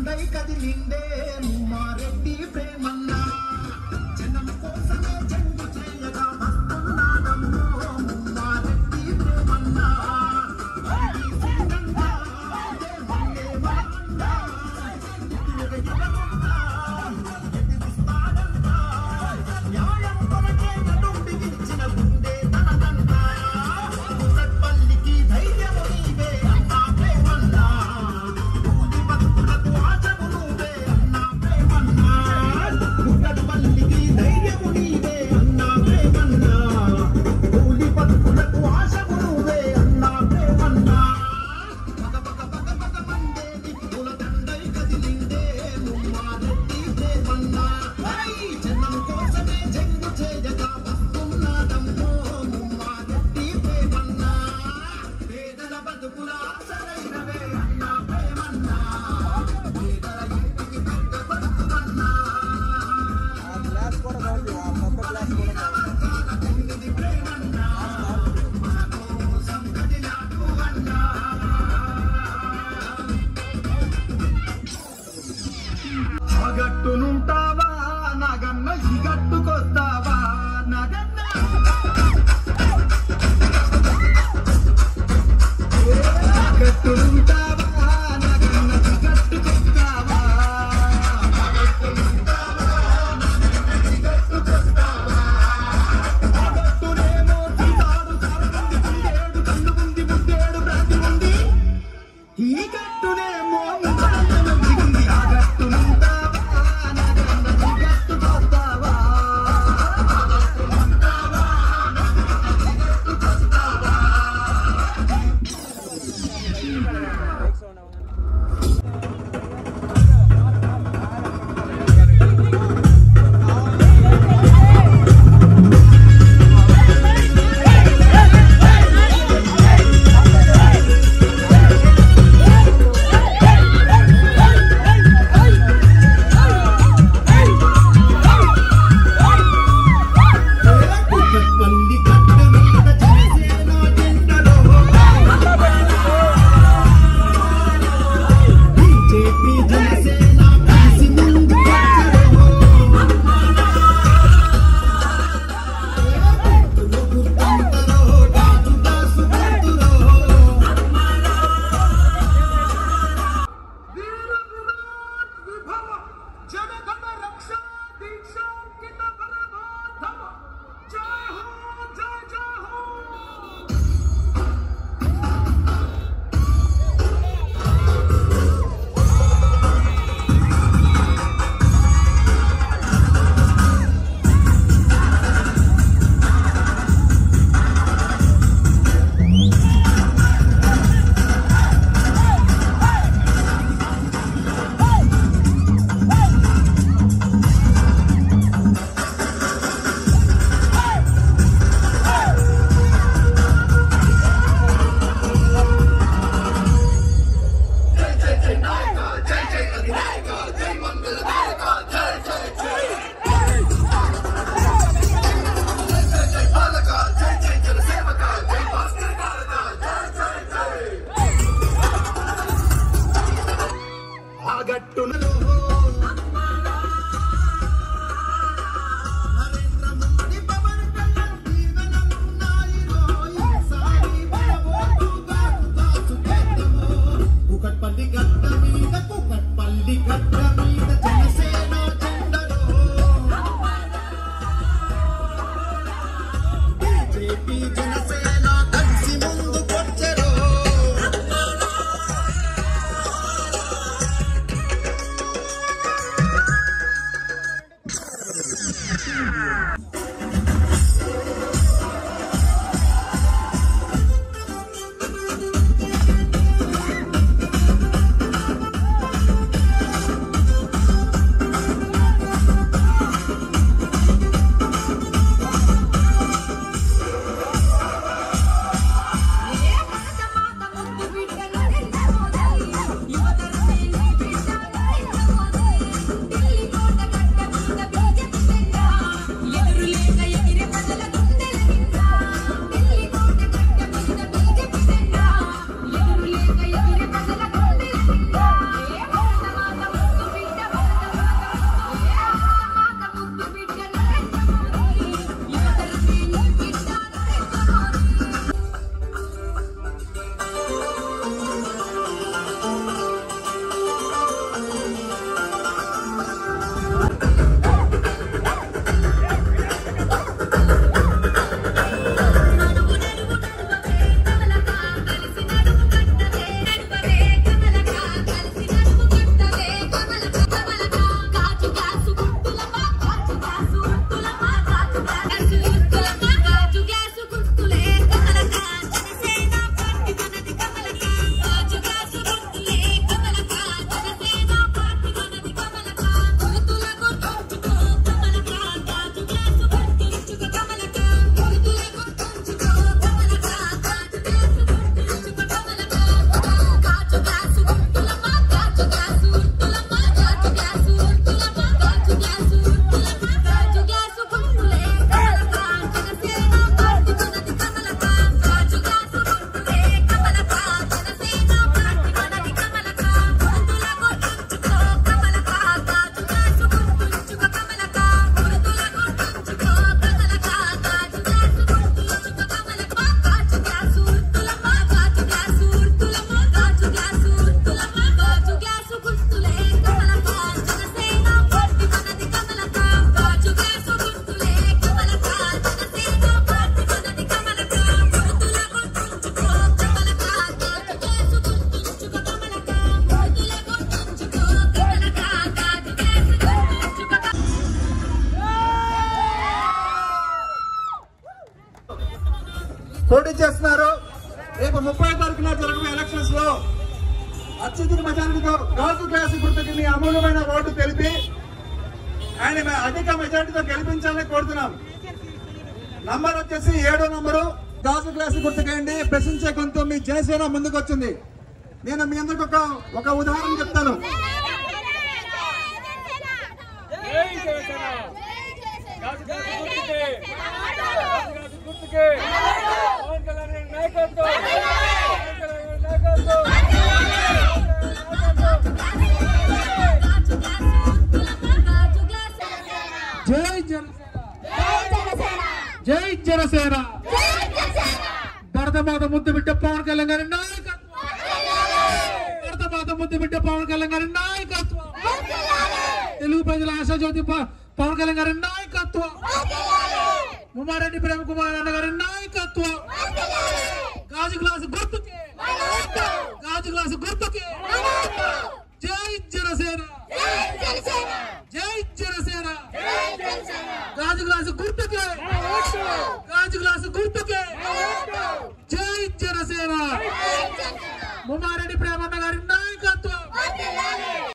గుండై కదిలిందే ముమ్మారెడ్డి ప్రేమన్నా జనం కోసమే జంగు చేయగా వస్తున్నాడమ్మో ముమ్మారెడ్డి ప్రేమన్నా మళ్ళీ సింగంగా అదే మళ్ళీ మనమంగా ఎదురుగా ఎదగొందా ఎదిరిస్తాడంట న్యాయం కొరకే నడుం బిగించిన గుండె తనదంట కుర్రపల్లికి ధైర్యము నీవే అన్నా ప్రేమన్నా కూలి బతుకులకు ఆశము నువ్వే అన్నా ప్రేమన్నా చేస్తున్నారు రేపు ముప్పై తారీఖున జరగబోయే ఎలక్షన్స్ లో అత్యధిక మెజారిటీతో గాజు గ్లాస్ గుర్తుకి మీ అమూల్యమైన ఓటు తెలిపి ఆయన అధిక మెజారిటీతో గెలిపించాలని కోరుతున్నాం నంబర్ వచ్చేసి ఏడో నంబరు గాజు గ్లాస్ గుర్తుకేయండి ప్రశ్నించే గొంతు మీ జనసేన ముందుకు వచ్చింది నేను మీ అందరికి ఒక ఒక ఉదాహరణ చెప్తాను జై జనసేన గాజు గాజు గుర్తుకే గాజు గాజు గుర్తుకే పవన్ కళ్యాణ్ గారి నాయకత్వం పవన్ కళ్యాణ్ గారి నాయకత్వం జై జనసేన జై జనసేన భరతమాత ముద్దు బిడ్డ పవన్ కళ్యాణ్ గారి నాయకత్వం భరతమాత ముద్దు బిడ్డ పవన్ కళ్యాణ్ గారి నాయకత్వం తెలుగు ప్రజల ఆశాజ్యోతి ప- పవన్ కళ్యాణ్ గారి నాయకత్వం ఉమారెడ్డి ప్రేమ్ కుమార్ అన్న గారి నాయకత్వం గాజు గ్లాసు గుర్తుకే గాజు గ్లాసు గుర్తుకే జై జనసేన జై జనసేన గాజు గ్లాసు గుర్తుకే గాజు గ్లాసు గుర్తుకే జై జనసేన ముమారెడ్డి ప్రేమన్న